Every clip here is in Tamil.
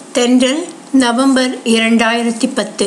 தென்றல் நவம்பர் இரண்டாயிரத்தி பத்து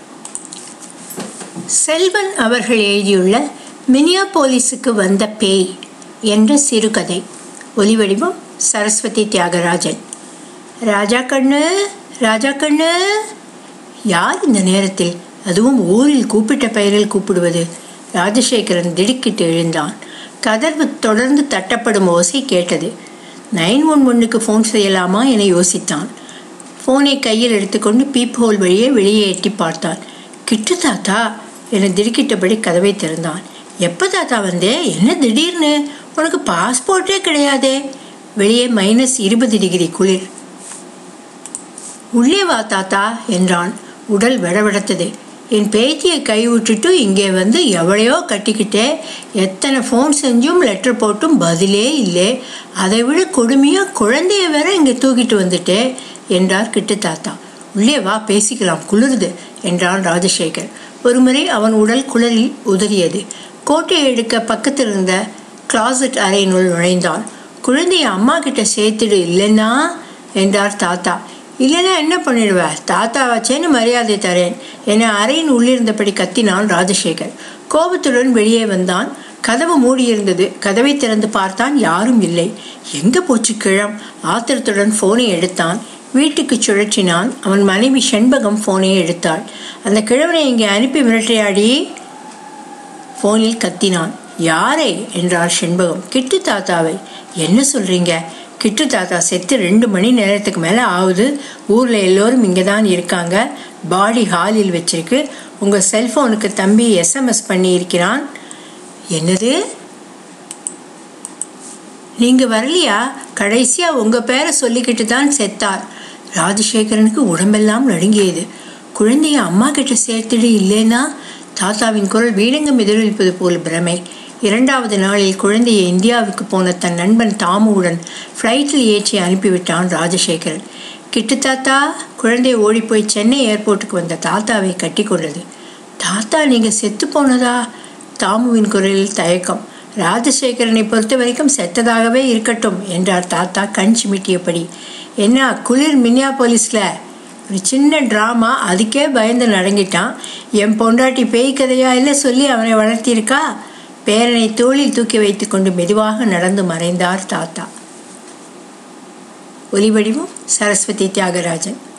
செல்வன் அவர்கள் எழுதியுள்ள மினியாபோலிஸுக்கு வந்த பேய் என்ற சிறுகதை ஒலிவடிவம் சரஸ்வதி தியாகராஜன் ராஜா கண்ணு ராஜா கண்ணு யார் இந்த நேரத்தில் அதுவும் ஊரில் கூப்பிட்ட பெயரில் கூப்பிடுவது ராஜசேகரன் திடுக்கிட்டு எழுந்தான் கதவு தொடர்ந்து தட்டப்படும் ஓசை கேட்டது நைன் ஒன் ஒன்னுக்கு ஃபோன் செய்யலாமா என யோசித்தான் ஃபோனை கையில் எடுத்துக்கொண்டு பீப் ஹோல் வழியே வெளியே எட்டி பார்த்தான் கிட்டு தாத்தா என திடுக்கிட்டபடி கதவை திறந்தான் எப்போ தாத்தா வந்தே என்ன திடீர்னு உனக்கு பாஸ்போர்ட்டே கிடையாதே வெளியே மைனஸ் இருபது டிகிரி குளிர் உள்ளே வா தாத்தா என்றான் உடல் விடவிடத்தது என் பேத்தியை கை விட்டுட்டு இங்கே வந்து எவ்வளையோ கட்டிக்கிட்டே எத்தனை ஃபோன் செஞ்சும் லெட்டர் போட்டும் பதிலே இல்லை அதை விட கொடுமையாக குழந்தைய வேற இங்கே தூக்கிட்டு வந்துட்டே என்றார் கிட்டு தாத்தா உள்ளே வா பேசிக்கலாம் குளிருது என்றான் ராஜசேகர் ஒருமுறை அவன் உடல் குளிரில் உதறியது கோட்டையை எடுக்க பக்கத்தில் இருந்த கிளாசட் அறையினுள் நுழைந்தான் குழந்தைய அம்மா கிட்ட சேர்த்துடு இல்லைன்னா என்றார் தாத்தா இல்லைன்னா என்ன பண்ணிடுவ தாத்தா வச்சேன்னு மரியாதை தரேன் என அறையின் உள்ளிருந்தபடி கத்தினான் ராஜசேகர் கோபத்துடன் வெளியே வந்தான் கதவு மூடியிருந்தது கதவை திறந்து பார்த்தான் யாரும் இல்லை எங்க போச்சு கிழம் ஆத்திரத்துடன் போனை எடுத்தான் வீட்டுக்கு சுழற்றினான் அவன் மனைவி செண்பகம் போனை எடுத்தாள் அந்த கிழவனை இங்கே அனுப்பி மிரட்டையாடி போனில் கத்தினான் யாரை என்றார் செண்பகம் கிட்டு தாத்தாவை என்ன சொல்றீங்க கிட்டு தாத்தா செத்து ரெண்டு மணி நேரத்துக்கு மேலே ஆகுது ஊரில் எல்லோரும் இங்கே தான் இருக்காங்க பாடி ஹாலில் வச்சிருக்கு உங்கள் செல்ஃபோனுக்கு தம்பி எஸ்எம்எஸ் பண்ணி இருக்கிறான் என்னது நீங்கள் வரலையா கடைசியாக உங்கள் பேரை சொல்லிக்கிட்டு தான் செத்தார் ராஜசேகரனுக்கு உடம்பெல்லாம் நடுங்கியது குழந்தைய அம்மா கிட்ட சேர்த்துடு இல்லைன்னா தாத்தாவின் குரல் வீரங்கம் எதிரொலிப்பது போல் பிரமை இரண்டாவது நாளில் குழந்தையை இந்தியாவுக்கு போன தன் நண்பன் தாமுவுடன் ஃப்ளைட்டில் ஏற்றி அனுப்பிவிட்டான் ராஜசேகரன் கிட்டு தாத்தா குழந்தையை ஓடிப்போய் சென்னை ஏர்போர்ட்டுக்கு வந்த தாத்தாவை கட்டி கொண்டது தாத்தா நீங்கள் செத்து போனதா தாமுவின் குரலில் தயக்கம் ராஜசேகரனை பொறுத்த வரைக்கும் செத்ததாகவே இருக்கட்டும் என்றார் தாத்தா கண் சிமிட்டியபடி என்ன குளிர் மின்னியா போலீஸில் ஒரு சின்ன ட்ராமா அதுக்கே பயந்து நடங்கிட்டான் என் பொண்டாட்டி பேய் கதையா இல்லை சொல்லி அவனை வளர்த்தியிருக்கா பேரனை தோளில் தூக்கி வைத்துக்கொண்டு மெதுவாக நடந்து மறைந்தார் தாத்தா ஒலிவடிவம் சரஸ்வதி தியாகராஜன்